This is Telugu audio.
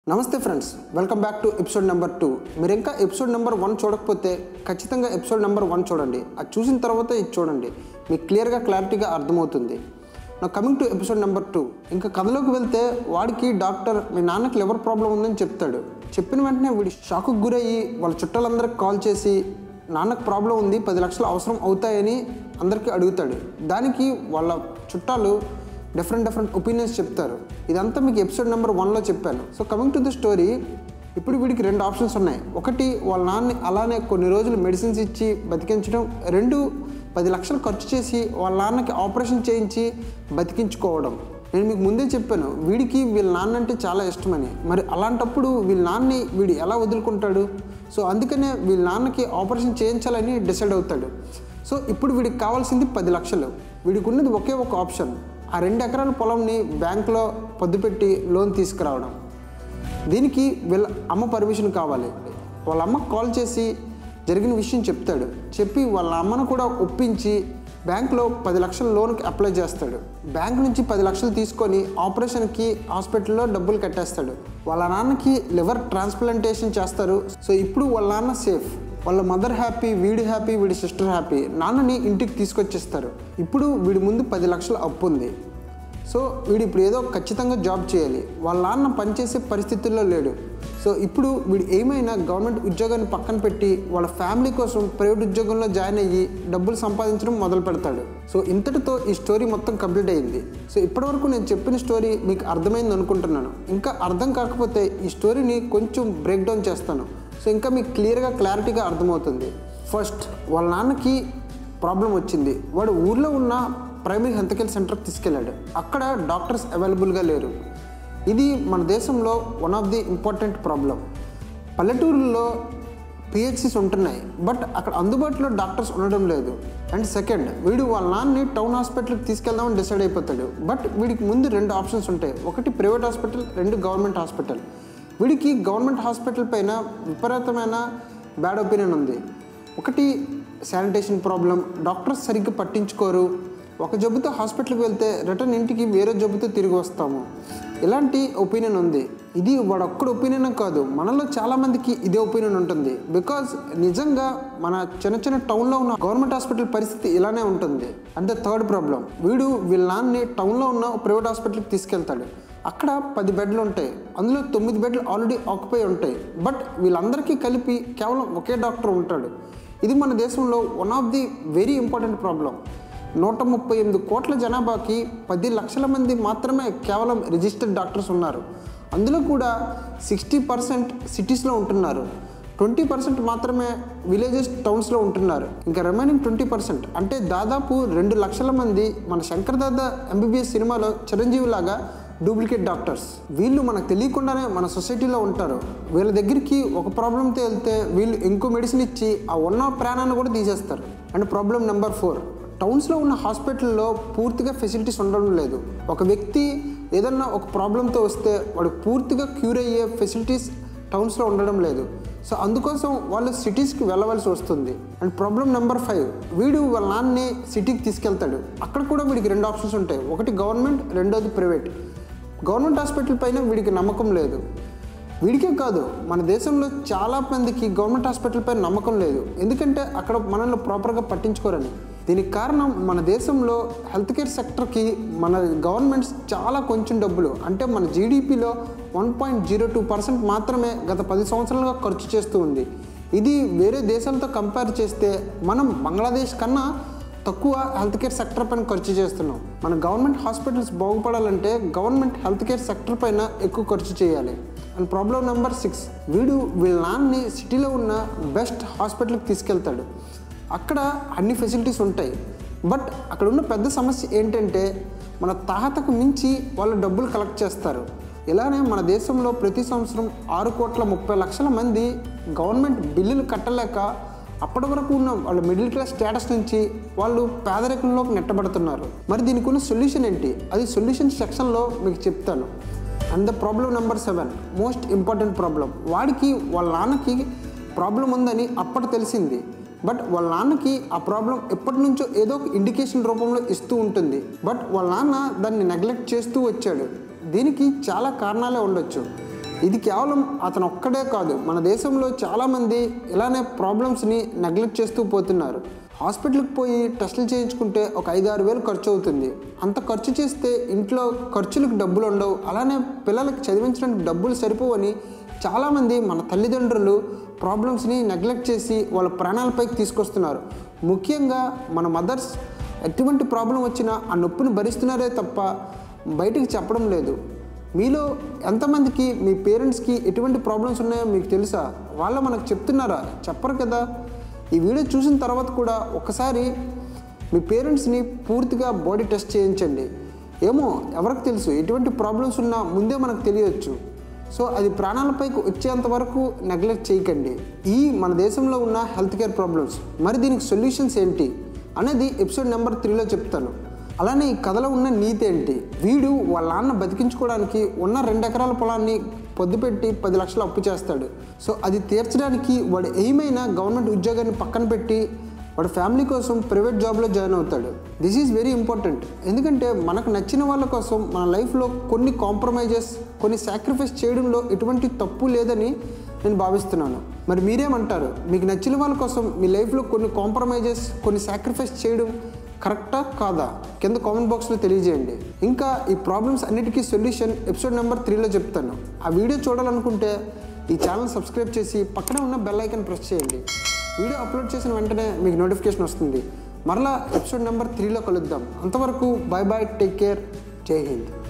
నమస్తే friends welcome back to episode number two మీరు ఇంకా ఎపిసోడ్ నెంబర్ వన్ చూడకపోతే ఖచ్చితంగా ఎపిసోడ్ నెంబర్ వన్ చూడండి అది చూసిన తర్వాత ఇది చూడండి మీకు క్లియర్గా క్లారిటీగా అర్థమవుతుంది నా coming to episode number two ఇంకా కథలోకి వెళ్తే వాడికి డాక్టర్ మీ నాన్నకి లివర్ ప్రాబ్లం ఉందని చెప్తాడు చెప్పిన వెంటనే వీడి షాక్కి గురయ్యి వాళ్ళ చుట్టాలందరికి కాల్ చేసి నాన్నకు ప్రాబ్లం ఉంది పది లక్షలు అవసరం అవుతాయని అందరికీ అడుగుతాడు దానికి వాళ్ళ చుట్టాలు డిఫరెంట్ డిఫరెంట్ ఒపీనియన్స్ చెప్తారు ఇదంతా మీకు ఎపిసోడ్ నెంబర్ వన్లో చెప్పాను so coming to the story ఇప్పుడు వీడికి రెండు ఆప్షన్స్ ఉన్నాయి ఒకటి వాళ్ళ నాన్నని అలానే కొన్ని రోజులు మెడిసిన్స్ ఇచ్చి బతికించడం రెండు పది లక్షలు ఖర్చు చేసి వాళ్ళ నాన్నకి ఆపరేషన్ చేయించి బతికించుకోవడం నేను మీకు ముందే చెప్పాను వీడికి వీళ్ళ నాన్న అంటే చాలా ఇష్టమని మరి అలాంటప్పుడు వీళ్ళ నాన్నని వీడు ఎలా వదులుకుంటాడు సో అందుకనే వీళ్ళ నాన్నకి ఆపరేషన్ చేయించాలని డిసైడ్ అవుతాడు సో ఇప్పుడు వీడికి కావాల్సింది పది లక్షలు వీడికి ఉన్నది ఒకే ఒక ఆప్షన్ ఆ రెండు ఎకరాల పొలంని బ్యాంకులో పొద్దుపెట్టి లోన్ తీసుకురావడం దీనికి వీళ్ళ అమ్మ పర్మిషన్ కావాలి వాళ్ళ అమ్మకు కాల్ చేసి జరిగిన విషయం చెప్తాడు చెప్పి వాళ్ళ అమ్మను కూడా ఒప్పించి బ్యాంకులో పది లక్షల లోన్కి అప్లై చేస్తాడు బ్యాంక్ నుంచి పది లక్షలు తీసుకొని ఆపరేషన్కి హాస్పిటల్లో డబ్బులు కట్టేస్తాడు వాళ్ళ నాన్నకి లివర్ ట్రాన్స్ప్లాంటేషన్ చేస్తారు సో ఇప్పుడు వాళ్ళ నాన్న సేఫ్ వాళ్ళ మదర్ హ్యాపీ వీడి హ్యాపీ వీడి సిస్టర్ హ్యాపీ నాన్నని ఇంటికి తీసుకొచ్చేస్తారు ఇప్పుడు వీడి ముందు పది లక్షల అప్పు ఉంది సో వీడు ఇప్పుడు ఏదో ఖచ్చితంగా జాబ్ చేయాలి వాళ్ళ నాన్న పనిచేసే పరిస్థితుల్లో లేడు సో ఇప్పుడు వీడు ఏమైనా గవర్నమెంట్ ఉద్యోగాన్ని పక్కన పెట్టి వాళ్ళ ఫ్యామిలీ కోసం ప్రైవేట్ ఉద్యోగంలో జాయిన్ అయ్యి డబ్బులు సంపాదించడం మొదలు పెడతాడు సో ఇంతటితో ఈ స్టోరీ మొత్తం కంప్లీట్ అయింది సో ఇప్పటివరకు నేను చెప్పిన స్టోరీ మీకు అర్థమైంది అనుకుంటున్నాను ఇంకా అర్థం కాకపోతే ఈ స్టోరీని కొంచెం బ్రేక్ డౌన్ చేస్తాను సో ఇంకా మీకు క్లియర్గా క్లారిటీగా అర్థమవుతుంది ఫస్ట్ వాళ్ళ నాన్నకి ప్రాబ్లం వచ్చింది వాడు ఊర్లో ఉన్న ప్రైమరీ హెల్త్ కేర్ సెంటర్కి తీసుకెళ్ళాడు అక్కడ డాక్టర్స్ అవైలబుల్గా లేరు ఇది మన దేశంలో one of the important problem పల్లెటూరుల్లో పిహెచ్సిస్ ఉంటున్నాయి బట్ అక్కడ అందుబాటులో డాక్టర్స్ ఉండడం లేదు అండ్ సెకండ్ వీడు వాళ్ళ నాన్నని టౌన్ హాస్పిటల్కి తీసుకెళ్దామని డిసైడ్ అయిపోతాడు బట్ వీడికి ముందు రెండు ఆప్షన్స్ ఉంటాయి ఒకటి ప్రైవేట్ హాస్పిటల్ రెండు గవర్నమెంట్ హాస్పిటల్ వీడికి గవర్నమెంట్ హాస్పిటల్ పైన విపరీతమైన బ్యాడ్ ఒపీనియన్ ఉంది ఒకటి శానిటేషన్ ప్రాబ్లం డాక్టర్స్ సరిగ్గా పట్టించుకోరు ఒక జబ్బుతో హాస్పిటల్కి వెళ్తే రిటర్న్ ఇంటికి వేరే జబ్బుతో తిరిగి వస్తాము ఇలాంటి ఒపీనియన్ ఉంది ఇది వాడు ఒక్కడు ఒపీనియన్ కాదు మనలో చాలామందికి ఇదే ఒపీనియన్ ఉంటుంది బికాజ్ నిజంగా మన చిన్న చిన్న టౌన్లో ఉన్న గవర్నమెంట్ హాస్పిటల్ పరిస్థితి ఇలానే ఉంటుంది అంటే థర్డ్ ప్రాబ్లం వీడు వీళ్ళ నాన్నని టౌన్లో ఉన్న ప్రైవేట్ హాస్పిటల్కి తీసుకెళ్తాడు అక్కడ పది బెడ్లు ఉంటాయి అందులో తొమ్మిది బెడ్లు ఆల్రెడీ ఆక్యుపై ఉంటాయి బట్ వీళ్ళందరికీ కలిపి కేవలం ఒకే డాక్టర్ ఉంటాడు ఇది మన దేశంలో one of the very important problem నూట ముప్పై ఎనిమిది కోట్ల జనాభాకి పది లక్షల మంది మాత్రమే కేవలం రిజిస్టర్డ్ డాక్టర్స్ ఉన్నారు అందులో కూడా సిక్స్టీ పర్సెంట్ సిటీస్లో ఉంటున్నారు ట్వంటీ పర్సెంట్ మాత్రమే విలేజెస్ టౌన్స్లో ఉంటున్నారు ఇంకా రిమైనింగ్ ట్వంటీ పర్సెంట్ అంటే దాదాపు రెండు లక్షల మంది మన శంకర్ దాదా ఎంబీబీఎస్ సినిమాలో చిరంజీవి లాగా డూప్లికేట్ డాక్టర్స్ వీళ్ళు మనకు తెలియకుండానే మన సొసైటీలో ఉంటారు వీళ్ళ దగ్గరికి ఒక ప్రాబ్లంతో వెళ్తే వీళ్ళు ఇంకో మెడిసిన్ ఇచ్చి ఆ ఉన్న ప్రాణాన్ని కూడా తీసేస్తారు అండ్ ప్రాబ్లం నెంబర్ ఫోర్ టౌన్స్లో ఉన్న హాస్పిటల్లో పూర్తిగా ఫెసిలిటీస్ ఉండడం లేదు ఒక వ్యక్తి ఏదన్నా ఒక ప్రాబ్లంతో వస్తే వాడు పూర్తిగా క్యూర్ అయ్యే ఫెసిలిటీస్ టౌన్స్లో ఉండడం లేదు సో అందుకోసం వాళ్ళు సిటీస్కి వెళ్ళవలసి వస్తుంది అండ్ ప్రాబ్లం నెంబర్ ఫైవ్ వీడు వాళ్ళ నాన్నని సిటీకి తీసుకెళ్తాడు అక్కడ కూడా వీడికి రెండు ఆప్షన్స్ ఉంటాయి ఒకటి గవర్నమెంట్ రెండోది ప్రైవేట్ గవర్నమెంట్ హాస్పిటల్ పైన వీడికి నమ్మకం లేదు వీడికే కాదు మన దేశంలో చాలా మందికి గవర్నమెంట్ హాస్పిటల్ పైన నమ్మకం లేదు ఎందుకంటే అక్కడ మనల్ని ప్రాపర్గా పట్టించుకోరని దీనికి కారణం మన దేశంలో హెల్త్ కేర్ సెక్టర్కి మన గవర్నమెంట్స్ చాలా కొంచెం డబ్బులు అంటే మన జీడిపిలో one point zero two percent మాత్రమే గత పది సంవత్సరాలుగా ఖర్చు చేస్తూ ఉంది ఇది వేరే దేశాలతో కంపేర్ చేస్తే మనం బంగ్లాదేశ్ కన్నా తక్కువ హెల్త్ కేర్ సెక్టర్ పైన ఖర్చు చేస్తున్నాం మన గవర్నమెంట్ హాస్పిటల్స్ బాగుపడాలంటే గవర్నమెంట్ హెల్త్ కేర్ సెక్టర్ పైన ఎక్కువ ఖర్చు చేయాలి అండ్ ప్రాబ్లం నెంబర్ సిక్స్ వీడు వీళ్ళ నాన్నని సిటీలో ఉన్న బెస్ట్ హాస్పిటల్కి తీసుకెళ్తాడు అక్కడ అన్ని ఫెసిలిటీస్ ఉంటాయి బట్ అక్కడ ఉన్న పెద్ద సమస్య ఏంటంటే మన తాహతకు మించి వాళ్ళు డబ్బులు కలెక్ట్ చేస్తారు ఇలానే మన దేశంలో ప్రతి సంవత్సరం ఆరు కోట్ల ముప్పై లక్షల మంది గవర్నమెంట్ బిల్లులు కట్టలేక అప్పటి వరకు ఉన్న వాళ్ళ మిడిల్ క్లాస్ స్టేటస్ నుంచి వాళ్ళు పేదరికంలోకి నెట్టబడుతున్నారు మరి దీనికి ఉన్న సొల్యూషన్ ఏంటి అది సొల్యూషన్ సెక్షన్లో మీకు చెప్తాను and the problem number seven most important problem వాడికి వాళ్ళ నాన్నకి ప్రాబ్లం ఉందని అప్పటి తెలిసింది బట్ వాళ్ళ నాన్నకి ఆ ప్రాబ్లం ఎప్పటి నుంచో ఏదో ఒక ఇండికేషన్ రూపంలో ఇస్తూ ఉంటుంది బట్ వాళ్ళ నాన్న దాన్ని నెగ్లెక్ట్ చేస్తూ వచ్చాడు దీనికి చాలా కారణాలే ఉండొచ్చు ఇది కేవలం అతను ఒక్కడే కాదు మన దేశంలో చాలామంది ఇలానే ప్రాబ్లమ్స్ని నెగ్లెక్ట్ చేస్తూ పోతున్నారు హాస్పిటల్కి పోయి టెస్టులు చేయించుకుంటే ఒక ఐదు ఆరు వేలు ఖర్చు అవుతుంది అంత ఖర్చు చేస్తే ఇంట్లో ఖర్చులకు డబ్బులు ఉండవు అలానే పిల్లలకి చదివించడానికి డబ్బులు సరిపోవని చాలామంది మన తల్లిదండ్రులు ప్రాబ్లమ్స్ని నెగ్లెక్ట్ చేసి వాళ్ళ ప్రాణాలపైకి తీసుకొస్తున్నారు ముఖ్యంగా మన మదర్స్ ఎటువంటి ప్రాబ్లం వచ్చినా ఆ నొప్పిని భరిస్తున్నారే తప్ప బయటికి చెప్పడం లేదు మీలో ఎంతమందికి మీ పేరెంట్స్కి ఎటువంటి ప్రాబ్లమ్స్ ఉన్నాయో మీకు తెలుసా వాళ్ళు మనకు చెప్తున్నారా చెప్పరు కదా ఈ వీడియో చూసిన తర్వాత కూడా ఒకసారి మీ పేరెంట్స్ని పూర్తిగా బాడీ టెస్ట్ చేయించండి ఏమో ఎవరికి తెలుసు ఎటువంటి ప్రాబ్లమ్స్ ఉన్నా ముందే మనకు తెలియవచ్చు సో అది ప్రాణాలపైకి వచ్చేంత వరకు నెగ్లెక్ట్ చేయకండి ఈ మన దేశంలో ఉన్న హెల్త్ కేర్ ప్రాబ్లమ్స్ మరి దీనికి సొల్యూషన్స్ ఏంటి అనేది ఎపిసోడ్ నెంబర్ త్రీలో చెప్తాను అలానే ఈ కథలో ఉన్న నీతి ఏంటి వీడు వాళ్ళ నాన్న బతికించుకోవడానికి ఉన్న రెండు ఎకరాల పొలాన్ని పొద్దుపెట్టి పది లక్షలు అప్పు చేస్తాడు సో అది తీర్చడానికి వాడు ఏమైనా గవర్నమెంట్ ఉద్యోగాన్ని పక్కన పెట్టి వాడు ఫ్యామిలీ కోసం ప్రైవేట్ జాబ్లో జాయిన్ అవుతాడు దిస్ ఈజ్ వెరీ ఇంపార్టెంట్ ఎందుకంటే మనకు నచ్చిన వాళ్ళ కోసం మన లైఫ్లో కొన్ని కాంప్రమైజెస్ కొన్ని సాక్రిఫైస్ చేయడంలో ఎటువంటి తప్పు లేదని నేను భావిస్తున్నాను మరి మీరేమంటారు మీకు నచ్చిన వాళ్ళ కోసం మీ లైఫ్లో కొన్ని కాంప్రమైజెస్ కొన్ని సాక్రిఫైస్ చేయడం కరెక్టా కాదా కింద కామెంట్ బాక్స్లో తెలియజేయండి ఇంకా ఈ ప్రాబ్లమ్స్ అన్నిటికీ సొల్యూషన్ ఎపిసోడ్ నెంబర్ త్రీలో చెప్తాను ఆ వీడియో చూడాలనుకుంటే ఈ ఛానల్ సబ్స్క్రైబ్ చేసి పక్కనే ఉన్న బెల్ ఐకన్ ప్రెస్ చేయండి వీడియో అప్లోడ్ చేసిన వెంటనే మీకు నోటిఫికేషన్ వస్తుంది మరలా ఎపిసోడ్ నెంబర్ త్రీలో కలుద్దాం అంతవరకు బాయ్ బాయ్ టేక్ కేర్ జై హింద్